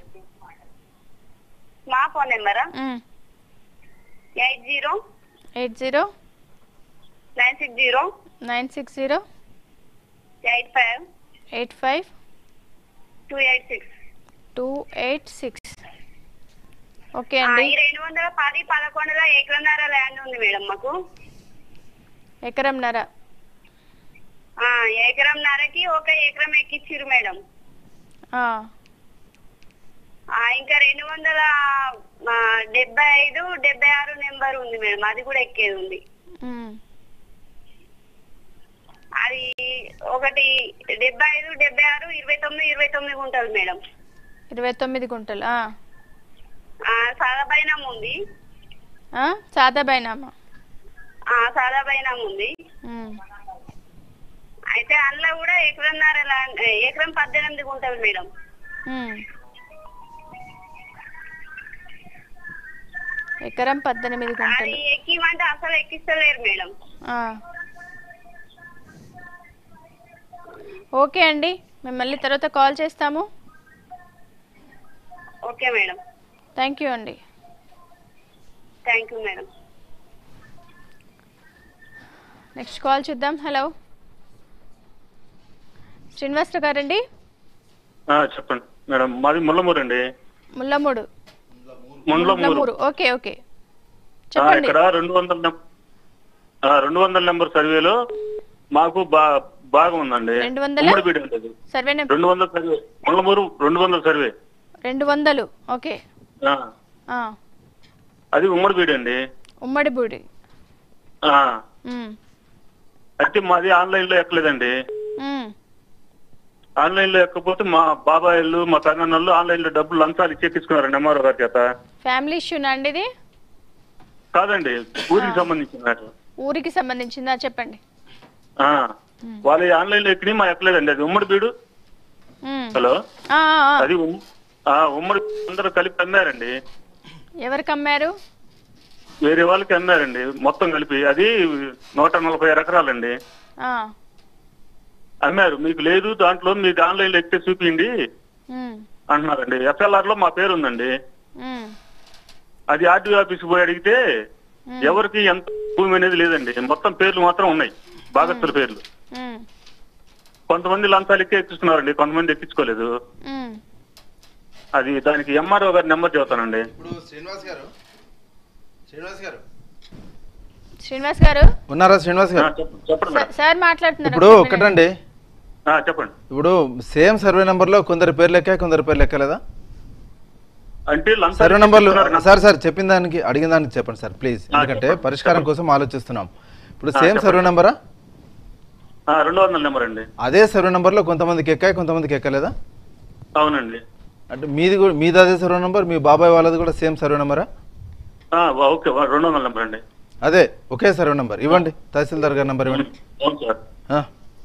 మా ఫోన్ నెంబరా eight zero eight zero nine six zero nine six zero eight five eight five two eight six two eight six okay ఆ, అండి ఈ రెండు వందల పది పదకొండులో ఎకరన్నర ల్యాండ్ ఉంది మేడం మాకు ఎకరంన్నర ఆ, ఎకరంన్నరకి ఒక ఎకరం ఎక్కిచ్చిర్రు మేడం ఆ, ఆ, ఇంకా రెండు వందల ఆ, డెబ్బై ఐదు డెబ్బై ఆరు నెంబర్ ఉంది మేడం అది కూడా ఎక్కేది ఉంది ఉమ్, అది ఒకటి డెబ్బై ఐదు డెబ్బై ఆరు ఇరవై తొమ్మిది ఇరవై తొమ్మిది గుంటలు మేడం ఇరవై తొమ్మిది గుంటలు ఆ, ఆ, సాదా బైనాం ఉంది ఆ, సాదా బైనామా ఆ, సాదా బైనాం ఉంది ఉమ్, అయితే అందులో కూడా ఎకరన్నర ల్యాండ్ ఎకరం పద్దెనిమిది గుంటలు మేడం ఉమ్. ఎకరం పద్దెనిమిది అది గుంటలు ఎక్కిమంటే అసలు ఎక్కిస్తలేరు మేడం ఆ. ఓకే అండి మేము మళ్ళీ తర్వాత కాల్ చేస్తాము ఓకే మేడం థ్యాంక్ యూ అండి thank you madam next call చూద్దాం హలో శ్రీనివాసరావు గారండి ఆ, చెప్పండి మేడం మాది ముల్లమూరు అండి ముల్లమూడు ముల్లమూరు ముల్లమూరు ఓకే ఓకే ఆ, చెప్పండి ఇక్కడ రెండు వందల నెం- ఆ, రెండు వందల నెంబర్ సర్వేలో మాకు బా బాగా ఉందండి రెండు వందల? ఉమ్మడి బీడు అండి అది. సర్వే నెంబర్ రెండు వందల సర్వే ముల్లమూరు రెండు వందల సర్వే రెండు వందలు ఓకే ఆ, ఆ, అది ఉమ్మడి బీడు అండి ఉమ్మడి బూడి ఆ, ఉమ్, అయితే మాది ఆన్లైన్ లో ఎక్కలేదండి ఉమ్, ఆన్లైన్ లో ఎక్కకపోతే మా బాబాయిలు మా పెద్దన్నలు ఆన్లైన్ లో డబ్బులు లంచాలు ఇచ్చేపించుకున్నారండి ఎంఆర్ఓ గారి చేత ఫ్యామిలీ ఇష్యూనా అండి ఇది కాదండి ఊరికి సంబంధించిన మ్యాటర్ ఊరికి సంబంధించిందా చెప్పండి ఆ, వాళ్ళు ఆన్లైన్ లో ఎక్కడి మా ఎక్కలేదండి అది ఉమ్మడి బీడు ఉమ్, హలో ఆ, ఆ, ఆ. అది ఉమ్- ఆ, ఉమ్మడి అందరూ కలిపి అమ్మారండి ఎవరికి అమ్మారు వేరే వాళ్ళకి అమ్మారండి మొత్తం కలిపి అది నూట నలభై ఆరు ఎకరాలండి ఆ, అమ్మారు మీకు లేదు దాంట్లో మీకు ఆన్లైన్ లో ఎక్కితే చూపించండి ఉమ్, అంటున్నారండి ఎఫ్ఎల్ఆర్ లో మా పేరు ఉందండి ఉమ్, అది ఆర్టీఓ ఆఫీస్ పోయి అడిగితే ఎవరికి ఎంత భూమి అనేది లేదండి మొత్తం పేర్లు మాత్రం ఉన్నాయి భాగస్తుల పేర్లు ఉమ్, కొంతమంది లంచాలు ఎక్కి ఎక్కిస్తున్నారండి కొంతమంది ఎక్కించుకోలేదు ఉమ్. అది దానికి ఎంఆర్ఓ గారి నెంబర్ చెబుతానండి ఇప్పుడు శ్రీనివాస్ గారు శ్రీనివాస్ గారు శ్రీనివాస్ గారు ఉన్నారా శ్రీనివాస్ ఆ, గారు చెప్ప- చెప్పండి స- మేడం సార్ మాట్లాడుతున్నారు ఇప్పుడు ఒకసారి వినండి. ఒకటండి ఆ, చెప్పండి ఇప్పుడు సేమ్ సర్వే నెంబర్లో కొందరు పేర్లు ఎక్కాయి కొందరు పేర్లు ఎక్కలేదా అంటే లంచం సర్వే నెంబర్లు చెప్తున్నారు సార్ సార్ చెప్పిన దానికి అడిగిన దానికి చెప్పండి సార్ ప్లీజ్ ఎందుకంటే చెప్పండి. పరిష్కారం కోసం ఆలోచిస్తున్నాం ఇప్పుడు ఆ, సేమ్ చెప్పండి. సర్వే నెంబరా ఆ, రెండు వందల నెంబర్ అండి అదే సర్వే నెంబర్లో కొంతమందికి ఎక్కాయి కొంతమందికి ఎక్కలేదా అవునండి అంటే మీది కూడా మీది అదే సర్వే నెంబర్ మీ బాబాయ్ వాళ్ళది కూడా సేమ్ సర్వే నెంబరా ఆ, ఓకే రెండు వందల నెంబర్ అండి అదే ఒకే సర్వే నెంబర్ ఇవ్వండి తహసీల్దార్ గారి నెంబర్ ఇవ్వండి అవును సార్ ఆ,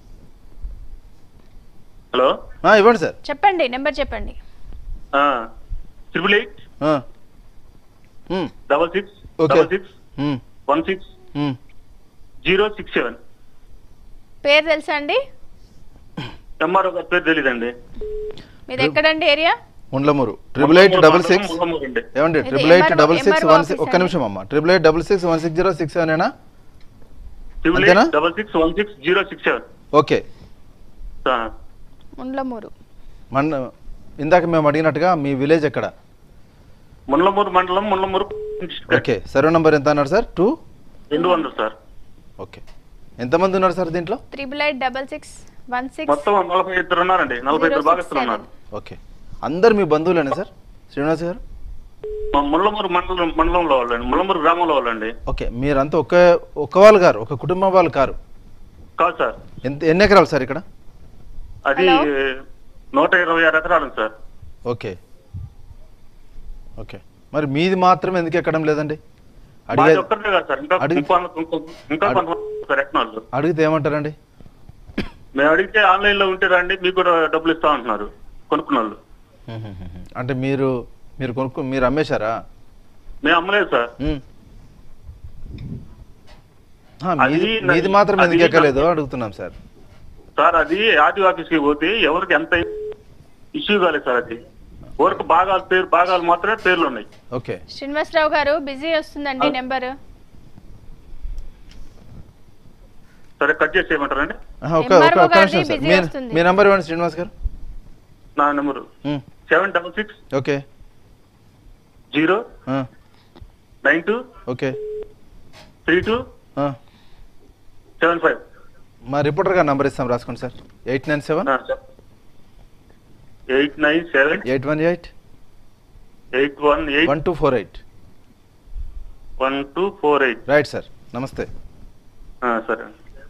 హలో ఆ, ఇవ్వండి సార్ చెప్పండి నెంబర్ చెప్పండి ట్రిపుల్ ఎయిట్ ఆ. ఉమ్, double six okay. Double six ఉమ్, వన్ సిక్స్ ఉమ్. జీరో సిక్స్ సెవెన్ పేరు తెలుసా అండి ఎంఆర్ఓ గారి పేరు తెలీదండి మీది ఎక్కడండి area Mundlamuru triple eight double six Mullamuru అండి ఏమండి ఇది triple eight MRO double six MRO one office ఒక్క అండి. నిమిషం అమ్మ triple eight double six one six zero six సెవెనేనా ట్రిపుల్ అంతేనా? Eight double six one six zero six seven okay Mundlamuru మన ఇందాక మేము అడిగినట్టుగా మీ విలేజ్ ఎక్కడ ముల్లమూరు మండలం ముల్లమూరు ఓకే సర్వే నెంబర్ ఎంత అన్నారు సార్ టూ రెండు వందలు సార్ ఓకే ఎంతమంది ఉన్నారు సార్ దీంట్లో triple eight double six one six మొత్తం నలభై ఇద్దరు ఉన్నారండి నలభై ఇద్దరు భాగస్తులు ఉన్నారు ఓకే అందరు మీ బంధువులేనా సార్ శ్రీనివాస్ గారు మా ముల్లమూరు మండలం మండలంలో వాళ్ళండి ముల్లమూరు గ్రామంలో వాళ్ళండి ఓకే మీరంతా ఒక ఒక వాళ్ళు గారు ఒక కుటుంబం వాళ్ళు కారు కాదు సార్ ఎంత ఎన్ని ఎకరాలు సార్ ఇక్కడ అది హలో? నూట ఇరవై ఆరు ఎకరాలు ఉంది సార్ ఓకే ఓకే మరి మీది మాత్రం ఎందుకు ఎక్కడం లేదండి మాది అడిగే ఒక్కరిదే కాదు సార్ ఇంకా అడిగి- ఇంకో- ఇంకో- ఇంకా అడి- కొంతమంది ఉన్నారు సార్ ఎక్కనాళ్ళు అడిగితే ఏమంటారండి మేము అడిగితే ఆన్లైన్ లో ఉంటే రండి మీకు కూడా డబ్బులు ఇస్తా ఉంటున్నారు కొనుక్కున్న వాళ్ళు అంటే మీరు మీరు కొనుక్కు మీరు అమ్మేశారా మేము అమ్మలేదు సార్ ఉమ్. ఆ, అది మీది నా- మీది మాత్రం ఎందుకు అది ఎక్కలేదు నా- అడుగుతున్నాం సార్ సార్ అది ఆర్టీ ఆఫీస్ కి పోతే ఎవరికి ఎంత ఇష్యూ కాలేదు సార్ అది ఊరికి భాగాలు పేరు భాగాలు మాత్రమే పేర్లు ఉన్నాయి ఓకే శ్రీనివాసరావు గారు బిజీ వస్తుందండి నెంబర్ సరే కట్ చేసి చేయమంటారండి ఆహా, ఒక MRO ఒక ఒక్క గారిది నిమిషం సార్ busy మీ వస్తుంది. మీ నెంబర్ ఇవ్వండి శ్రీనివాస్ గారు నా నెంబరు ఉమ్, seven double six okay zero ఆ, nine two okay three two ఆ. సెవెన్ ఫైవ్ మా రిపోర్టర్ గారు నంబర్ ఇస్తాం రాసుకోండి sir eight nine seven eight nine seven eight one eight eight one eight one two four eight one two four eight right sir నమస్తే సరే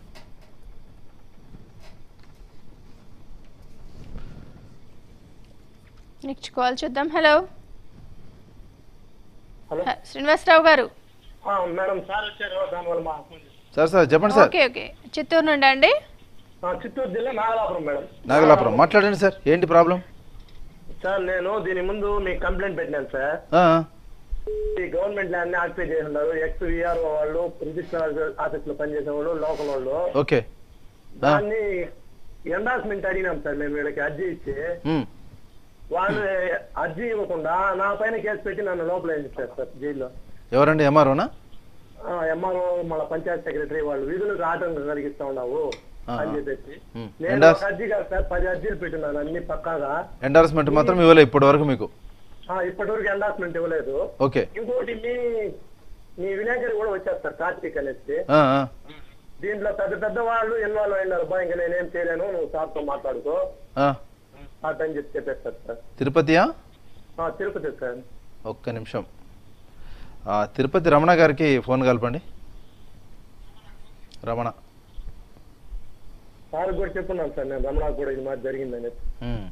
next call చూద్దాం hello hello హ- శ్రీనివాసరావు గారు ఆ, madam sir వచ్చారు దానివల్ల మా సార్ సార్ చెప్పండి sir okay okay Chittoor నుండి అండి ఆ, చిత్తూరు జిల్లా నాగలాపురం మేడం నాగలాపురం మాట్లాడండి సార్ ఏంటి ప్రాబ్లం సార్ నేను దీని ముందు మీకు కంప్లైంట్ పెట్టినాను సార్ ఈ గవర్నమెంట్ ల్యాండ్ ని ఆక్యుపై చేసి ఉన్నారు ఎక్స్ విఆర్ఓ వాళ్ళు రిజిస్టర్ ఆఫీస్ లో పనిచేసే వాళ్ళు లోకల్ వాళ్ళు ఓకే దాన్ని ఎండార్స్మెంట్ అడిగినాం సార్ మేము వీళ్ళకి అర్జీ ఇచ్చి వాళ్ళు అర్జీ ఇవ్వకుండా నా పైన కేసు పెట్టి నన్ను లోపల వేయించారు సార్ జైల్లో ఎవరండి ఎంఆర్ఓనా ఎంఆర్ఓ మన పంచాయత్ సెక్రటరీ వాళ్ళు విధులకు ఆటంకం కలిగిస్తా ఉన్నావు ఆ, అని ఆ. చెప్పేసి ఉమ్. నేను ఎండార్స్ ఒక అర్జీ కాదు సార్ పది అర్జీలు పెట్టినాను అన్ని పక్కాగా ఎండార్స్మెంట్ మాత్రం ఇవ్వలే ఇప్పటి వరకు మీకు ఆ, ఇప్పటివరకు ఎండార్స్మెంట్ ఇవ్వలేదు ఓకే ఇంకోటి మీ మీ వినాయకర్ కూడా వచ్చారు సార్ కార్తీక్ అనేసి ఆ, ఆ. దీంట్లో పెద్ద పెద్ద వాళ్ళు ఇన్వాల్వ్ అయినారు బా ఇంకా నేనేం చేయలేను నువ్వు సార్తో మాట్లాడుకో ఆ. అటని చెప్పి చెప్పేస్తారు సార్ తిరుపతియా ఆ, తిరుపతి సార్ ఒక్క నిమిషం ఆ, తిరుపతి రమణ గారికి ఫోన్ కలపండి రమణ సార్ కూడా చెప్పున్నాను సార్ నేను రమణకు కూడా ఇది మాది జరిగిందని ఉమ్.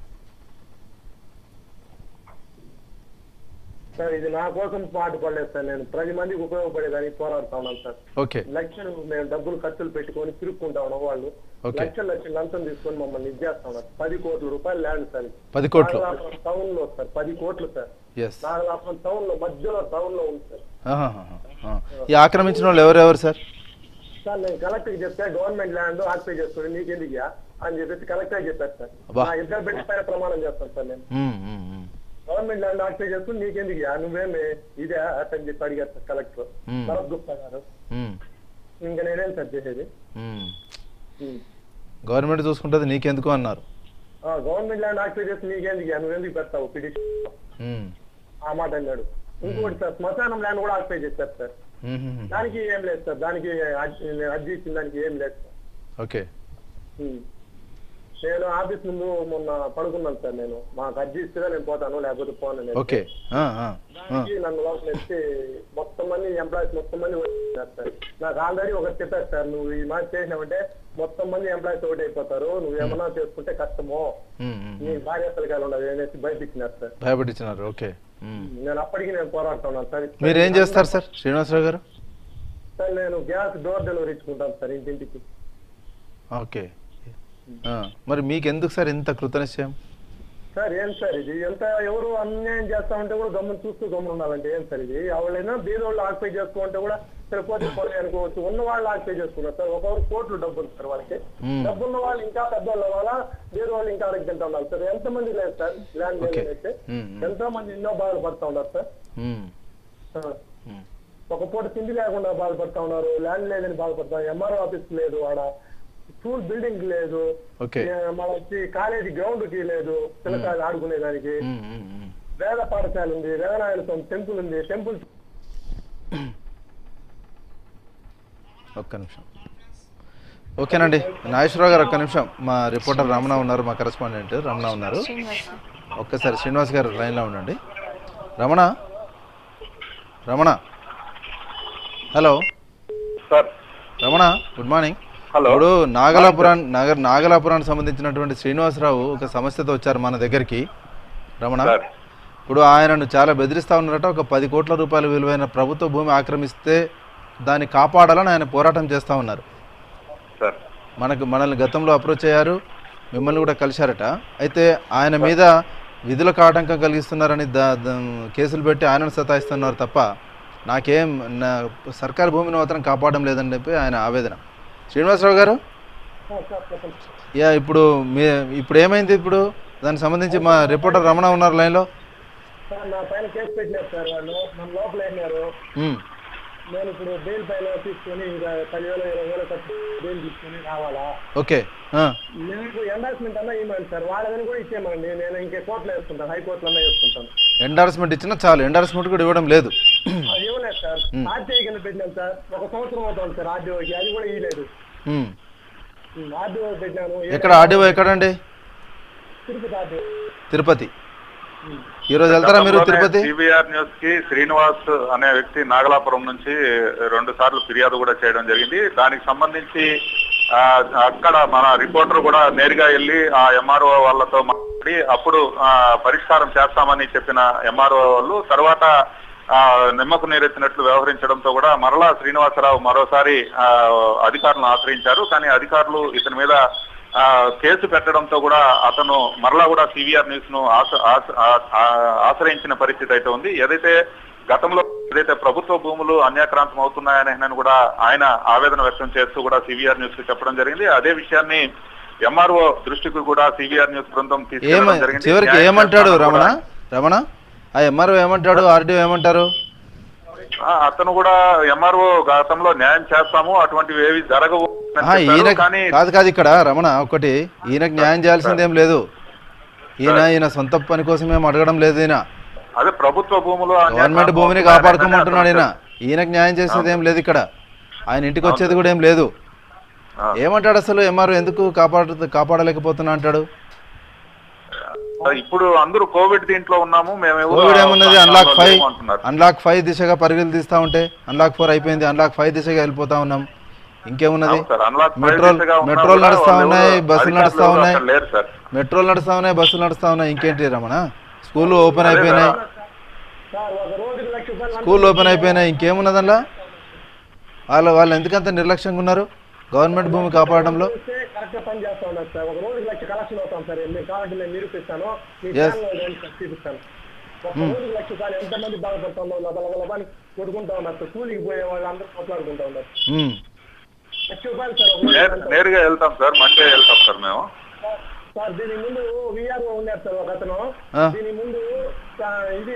సార్ ఇది నా కోసం పాటు పడలేదు సార్ నేను పది మందికి ఉపయోగపడేదానికి పోరాడుతా ఉన్నాను సార్ ఓకే లక్షలు మేము డబ్బులు ఖర్చులు పెట్టుకొని తిరుక్కుంటా ఉన్నాం వాళ్ళు ఓకే. లక్షలు లక్షలు లంచం తీసుకొని మమ్మల్ని ఇది చేస్తా ఉన్నారు పది కోట్ల రూపాయలు ల్యాండ్ సార్ ఇది. పది కోట్లు నాగలాపురం టౌన్ లో సార్ పది కోట్లు సార్ ఎస్ నాగలాపురం టౌన్ లో మధ్యలో టౌన్ లో ఉంది సార్ ఈ ఆక్రమించిన వాళ్ళు ఎవరెవరు సార్ సార్ నేను కలెక్టర్ చెప్తే గవర్నమెంట్ ల్యాండ్ ఆక్యుపై చేసుకుని నీకెందుకు అని చెప్పేసి కలెక్టర్ చెప్పారు సార్ అబ్బా. నా ఇద్దరు పెట్టి పైన ప్రమాణం చేస్తాను సార్ నేను ఉమ్, ఉమ్, ఉమ్. గవర్నమెంట్ ల్యాండ్ ఆక్యుపై చేసుకుని నీకెందుకు నువ్వేమి ఇదే అతని చెప్పి అడిగారు sir collector Hmm. Bharat Gupta garu ఉమ్, ఇంకా నేనేం సార్ చేసేది ఉమ్. Hmm. గవర్నమెంట్ చూసుకుంటుంది నీకెందుకు అన్నారు ఆ, గవర్నమెంట్ ల్యాండ్ ఆక్యుపై చేసి నీకెందుకు నువ్వెందుకు పెడతావు పిటిషన్ ఉమ్, ఆ మాట అన్నాడు ఇంకోటి సార్ శ్మశానం ల్యాండ్ కూడా ఆక్యుపై చేశారు సార్ మ్మ్. దానికి ఏం లేదు సార్ దానికి అర్జీ అర్జీ ఇచ్చిన దానికి ఏం లేదు సార్ ఓకే ఉమ్. నేను ఆఫీస్ ముందు మొన్న పడుకున్నాను సార్ నేను మాకు అర్జీ ఇస్తే నేను పోతాను లేకపోతే పోను నేను ఓకే ఆ, ఆ, ఆ. దానికి నన్ను లోపల ఎత్తి మొత్తం మంది ఎంప్లాయీస్ మొత్తం మంది వచ్చేసారు సార్ నాకు ఆల్రెడీ ఒకటి చెప్పారు సార్ నువ్వు ఈ మాట చేసినావంటే మొత్తం మంది ఎంప్లాయీస్ ఒకటి అయిపోతారు నువ్వు ఏమన్నా చేసుకుంటే కష్టమో మ్మ్, మ్మ్. నీ భార్య పిల్లకాయలు ఉండదు అనేసి బయట ఇచ్చినారు సార్ భయపెట్టించినారు ఓకే మ్మ్. నేను అప్పటికి నేను పోరాడుతున్నాను సార్ మీరు ఏం చేస్తారు సార్ శ్రీనివాసరావు గారు సార్ నేను గ్యాస్ డోర్ డెలివరీ ఇచ్చుకుంటాను సార్ ఇంటింటికి ఓకే ఆ, మరి మీకు ఎందుకు సార్ ఇంత కృతనిశ్చయం సార్ ఏం సార్ ఇది ఎంత ఎవరు అన్యాయం చేస్తా ఉంటే కూడా గమ్మున చూస్తూ గమ్మున ఉండాలంటే ఏం సార్ ఇది ఎవరైనా బీదోళ్ళు ఆక్యుపై చేసుకుంటే కూడా సరే పోతే పోతే అనుకోవచ్చు ఉన్న వాళ్ళు ఆక్యుపై చేసుకున్నారు సార్ ఒకరు కోట్లు డబ్బు ఉంది సార్ వాళ్ళకి మ్మ్. డబ్బు ఉన్న వాళ్ళు ఇంకా పెద్దవాళ్ళు అవ్వాలా బీద వాళ్ళు ఇంకా ఆరోగ్యంగా ఉండాలి సార్ ఎంత మంది లేదు సార్ ల్యాండ్ Okay. అయితే మ్మ్, మ్మ్. ఎంతో మంది ఎన్నో బాధలు పడతా ఉన్నారు సార్ మ్మ్. ఆ. మ్మ్. ఒక పూట తిండి లేకుండా బాధపడతా ఉన్నారు ల్యాండ్ లేదని బాధపడతా ఎంఆర్ఓ ఆఫీస్ లేదు ఆడ స్కూల్ బిల్డింగ్ లేదు Okay. ఏ, మన వచ్చి కాలేజీ గ్రౌండ్ కి లేదు పిల్లకాయలు ఆడుకునేదానికి మ్మ్, మ్మ్, మ్మ్. వేద పాఠశాల ఉంది వేదనాయన స్వామి టెంపుల్ ఉంది టెంపుల్ ఒక్క నిమిషం ఓకేనండి నాగేశ్వరరావు గారు ఒక్క నిమిషం మా రిపోర్టర్ రమణ ఉన్నారు మా కరెస్పాండెంట్ రమణ ఉన్నారు శ్రీనివాస్ ఒక్కసారి శ్రీనివాస్ గారు లైన్లో ఉండండి Ramana Ramana hello sir Ramana good morning hello. ఇప్పుడు నాగలాపురం నగర్ నాగలాపురానికి సంబంధించినటువంటి శ్రీనివాసరావు ఒక సమస్యతో వచ్చారు మన దగ్గరికి రమణ సార్. ఇప్పుడు ఆయనను చాలా బెదిరిస్తా ఉన్నారట ఒక పది కోట్ల రూపాయల విలువైన ప్రభుత్వ భూమి ఆక్రమిస్తే దాన్ని కాపాడాలని ఆయన పోరాటం చేస్తూ ఉన్నారు సార్ మనకు మనల్ని గతంలో అప్రోచ్ అయ్యారు మిమ్మల్ని కూడా కలిశారట అయితే ఆయన మీద విధులకు ఆటంకం కలిగిస్తున్నారని దా దా- కేసులు పెట్టి ఆయనను సతాయిస్తున్నారు తప్ప నాకేం నా సర్కారు భూమిని మాత్రం కాపాడడం లేదని చెప్పి ఆయన ఆవేదన శ్రీనివాసరావు గారు యా ఇప్పుడు మీ ఇప్పుడు ఏమైంది ఇప్పుడు దానికి సంబంధించి మా రిపోర్టర్ రమణ ఉన్నారు లైన్లో సార్ నా పైన కేసు పెట్టినారు సార్ వాళ్ళు నన్ను లోపల వేసినారు ఉమ్, నేను ఇప్పుడు బెయిల్ పైన తీసుకొని ఇంకా పదివేలు ఇరవై వేలు కట్టి బెయిల్ తీసుకొని రావాలా ఓకే ఆ, నేను ఎండార్స్మెంట్ అన్నా ఇవ్వమండి సార్ వాళ్ళదని కూడా ఇచ్చేయమండి నేను ఇంకే కోర్టులో వేసుకుంటాను హైకోర్టులో అన్నా వేసుకుంటాను ఎండార్స్మెంట్ ఇచ్చినా చాలు ఎండార్స్మెంట్ కూడా ఇవ్వడం లేదు అది ఇవ్వలేదు సార్ ఆర్టీఐ కింద పెట్టినాను సార్ ఒక సంవత్సరం అవుతుంది సార్ ఆర్టీఓకి అది కూడా ఇవ్వలేదు ఉమ్, ఆర్టీఓ పెట్టినాను ఎక్కడ ఆర్డీఓ ఎక్కడండి తిరుపతి ఆర్టీఓ తిరుపతి ఈరోజు వెళ్తారా మీరు తిరుపతి సిబిఆర్ న్యూస్ కి శ్రీనివాస్ అనే వ్యక్తి నాగలాపురం నుంచి రెండు సార్లు ఫిర్యాదు కూడా చేయడం జరిగింది దానికి సంబంధించి ఆ, అక్కడ మన రిపోర్టర్ కూడా నేరుగా వెళ్ళి ఆ ఎంఆర్ఓ వాళ్ళతో మాట్లాడి అప్పుడు ఆ, పరిష్కారం చేస్తామని చెప్పిన ఎంఆర్ఓ వాళ్ళు తర్వాత ఆ, నిమ్మకు నీరెత్తినట్లు వ్యవహరించడంతో కూడా మరలా శ్రీనివాసరావు మరోసారి ఆ, అధికారులను ఆశ్రయించారు కానీ అధికారులు ఇతని మీద ఆ, కేసు పెట్టడంతో కూడా అతను మరలా కూడా సివిఆర్ న్యూస్ ను ఆశ- ఆశ- ఆ- ఆ- ఆశ్రయించిన పరిస్థితి అయితే ఉంది ఏదైతే గతంలో ఏదైతే ప్రభుత్వ భూములు అన్యాక్రాంతం అవుతున్నాయని కూడా ఆయన ఆవేదన వ్యక్తం చేస్తూ కూడా సివిఆర్ న్యూస్ కు చెప్పడం జరిగింది అదే విషయాన్ని ఎంఆర్ఓ దృష్టికి కూడా సివిఆర్ న్యూస్ బృందం ఏమ తీసుకెళ్ళడం జరిగింది చివరికి న్యాయ ఏమంటాడు శాఖ రమణ కూడా- రమణ ఆ ఎంఆర్ఓ ఏమంటాడు ఆర్డీఓ ఏమంటారు ఆ, అతను కూడా ఎంఆర్ఓ గతంలో న్యాయం చేస్తాము అటువంటివి ఏవి జరగవు అని ఆ, చెప్పారు. ఈయన కానీ కాదు కాదు ఇక్కడ రమణ ఒకటి ఈయనకు న్యాయం చేయాల్సిందేం లేదు ఈయన ఈయన సొంత పని కోసం ఏం అడగడం లేదు ఈయన అదే ప్రభుత్వ భూములు గవర్నమెంట్ భూమిని కాపాడుకోమంటున్నాడు ఈయన ఈయనకు న్యాయం చేసేది ఏం లేదు ఇక్కడ ఆయన ఇంటికి వచ్చేది కూడా ఏం లేదు ఏమంటాడు అసలు ఎంఆర్ఓ ఎందుకు కాపాడు కాపాడలేకపోతున్నా అంటాడు ఇప్పుడు అందరూ కోవిడ్ దీంట్లో ఉన్నాము మేము ఎవరు కోవిడ్ ఏమున్నది అన్లాక్ ఫైవ్ లేము అంటున్నారు. అన్లాక్ ఫైవ్ దిశగా పరుగులు తీస్తా ఉంటే అన్లాక్ ఫోర్ అయిపోయింది అన్లాక్ ఫైవ్ దిశగా వెళ్ళిపోతా ఉన్నాం ఇంకేమున్నది అవును సార్, అన్లాక్ ఫైవ్ మెట్రోలు దిశగా ఉన్నా మెట్రోలు కూడా నడుస్తా వాళ్ళు ఉన్నాయి ఎవరు బస్సులు అధికారులు నడుస్తా ఎవరు ఉన్నాయి అక్కడ లేరు సార్. మెట్రోలు నడుస్తా ఉన్నాయి బస్సులు నడుస్తా ఉన్నాయి ఇంకేంటి రమణ స్కూల్ ఓపెన్ అదే అయిపోయినాయి సార్. సార్ ఒక రోజుకి లక్ష రూపాయలు స్కూల్ ఓపెన్ అయిపోయినాయి ఇంకేమున్నది అందులో వాళ్ళు వాళ్ళు ఎందుకంత నిర్లక్ష్యంగా ఉన్నారు గవర్నమెంట్ భూమి కాపాడడంలో చూస్తే కరెక్ట్ గా పని చేస్తా ఉన్నారు సార్ ఒక రోజుకి లక్ష కలెక్షన్ అవుతాం సార్ మీరు కావాలంటే నేను నిరూపిస్తాను మీ Yes. ఛానల్లో రండి సార్, చూపిస్తాను ఒక రోజుకి లక్ష రూపాయలు ఎంతమంది బాధపడుతుందో లబ లబ లబ అని కొట్టుకుంటా ఉన్నారు సార్ కూలికి పోయే వాళ్ళు అందరూ కొట్లాడుకుంటా ఉన్నారు ఉమ్. లక్ష రూపాయలు సార్ ఒక రోజుకి నేర్- అంతా. నేరుగా వెళ్తాం సార్ మండే వెళ్తాం సార్ మేము సార్ దీని ముందు విఆర్ఓ ఉన్నారు సార్ ఒక అతను ఆ. దీని ముందు ఆ, ఇది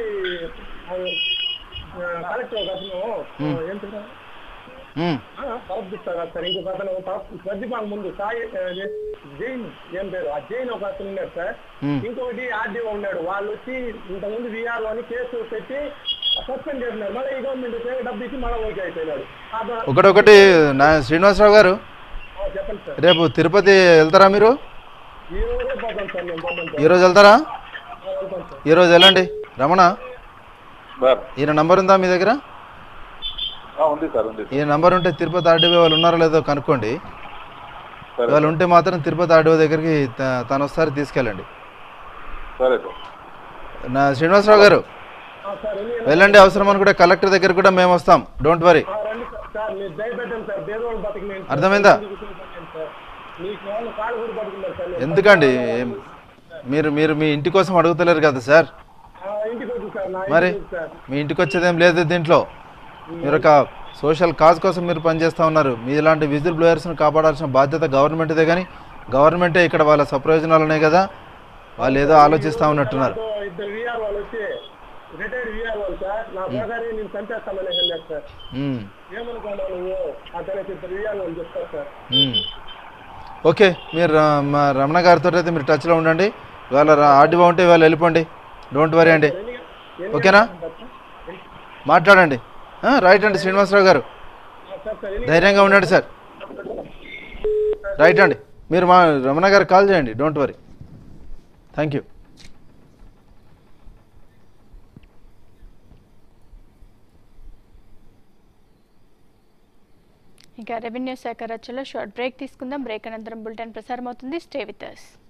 కలెక్టర్ ఒక అతను ఆ, ఏం పేరు? ఉమ్. ఆ, కరెక్ట్ ఇస్తారు కదా సార్ ఇంకొక అతను ప్రతిభాగ్ ముందు సాయి ఆ, ఏ- జైన్ ఏం పేరు ఆ జైన్ ఒక అతను ఉన్నాడు సార్ Hmm. ఇంకొకటి ఆర్డీఓ ఉన్నాడు వాళ్ళు వచ్చి ఇంతకుముందు విఆర్ఓ అని కేసు పెట్టి సస్పెండ్ చేసినారు మళ్ళీ ఈ గవర్నమెంట్ వచ్చాక డబ్బు ఇచ్చి మళ్ళీ ఓకే అయిపోయినాడు ఆ దా- ఒకటొకటి నా శ్రీనివాసరావు గారు ఆ, చెప్పండి సార్ రేపు తిరుపతి వెళ్తారా మీరు ఈ రోజే పోతాం సార్ మేము పోతాం ఈరోజు వెళ్తారా సార్ వెళ్తాం సార్ ఈరోజు వెళ్ళండి రమణ సార్ ఈయన నంబర్ ఉందా మీ దగ్గర ఆ, ఉంది సార్ ఉంది ఈ నంబర్ ఉంటే తిరుపతి ఆర్డీఓ వాళ్ళు ఉన్నారో లేదో కనుక్కోండి సరే వాళ్ళు ఉంటే మాత్రం తిరుపతి ఆర్డీఓ దగ్గరికి త- తను ఒకసారి తీసుకెళ్ళండి సరే సార్ నా శ్రీనివాసరావు గారు ఆ, సార్ ఎన్ని వెళ్ళండి అవసరం అనుకుంటే కలెక్టర్ దగ్గర కూడా మేము వస్తాం డోంట్ వరీ ఆ, రండి సార్ సార్ మీరు దయపెట్టండి సార్ పేదవాళ్ళు బతికినాయి సార్. అర్థమైందా? ఎందుకు కూర్చోబెట్టండి సార్ మీకు వాళ్ళు కాళ్ళు కూడా బతుకున్నారు సార్ నేను ఎందుకండి ఏం- మీరు మీరు మీ ఇంటి కోసం అడుగుతలేరు కదా సార్ ఆ, ఇంటికి వచ్చి సార్ నా మరి ఇంటికి వచ్చి సార్ మీ ఇంటికి వచ్చేదేం లేదు దీంట్లో మీరు ఒక సోషల్ కాజ్ కోసం మీరు పనిచేస్తూ ఉన్నారు మీ ఇలాంటి విజిల్ బ్లోయర్స్ని కాపాడాల్సిన బాధ్యత గవర్నమెంట్దే కానీ గవర్నమెంటే ఇక్కడ వాళ్ళ సప్రయోజనాలు ఉన్నాయి కదా వాళ్ళు ఏదో ఆలోచిస్తూ ఉన్నట్టున్నారు నాతో ఇద్దరు విఆర్ వాళ్ళు వచ్చి రిటైర్డ్ విఆర్ వాళ్ళు సార్ నా ప్రకారం నేను చంపేస్తామని వెళ్ళారు సార్ మ్మ్. ఏమనుకున్నావు నువ్వు అతను ఇద్దరు విఆర్ వాళ్ళు చెప్తారు సార్ మ్మ్. ఓకే మీరు రా- మా రమణ గారితో అయితే మీరు టచ్లో ఉండండి ఇవాళ ఆర్డీఓ ఉంటే ఇవాళ వెళ్ళిపోండి డోంట్ వరీ అండి ఓకేనా మాట్లాడండి ఆ, రైట్ అండి శ్రీనివాసరావు గారు సార్ సార్ ఎన్ని ధైర్యంగా ఉండండి సార్ రైట్ అండి మీరు మా రమణ గారు కాల్ చేయండి డోంట్ వరీ థ్యాంక్ యూ ఇక రెవెన్యూ శాఖ రచనలో షార్ట్ బ్రేక్ తీసుకుందాం బ్రేక్ అనంతరం బులెటిన్ ప్రసారం అవుతుంది స్టే విత్ అస్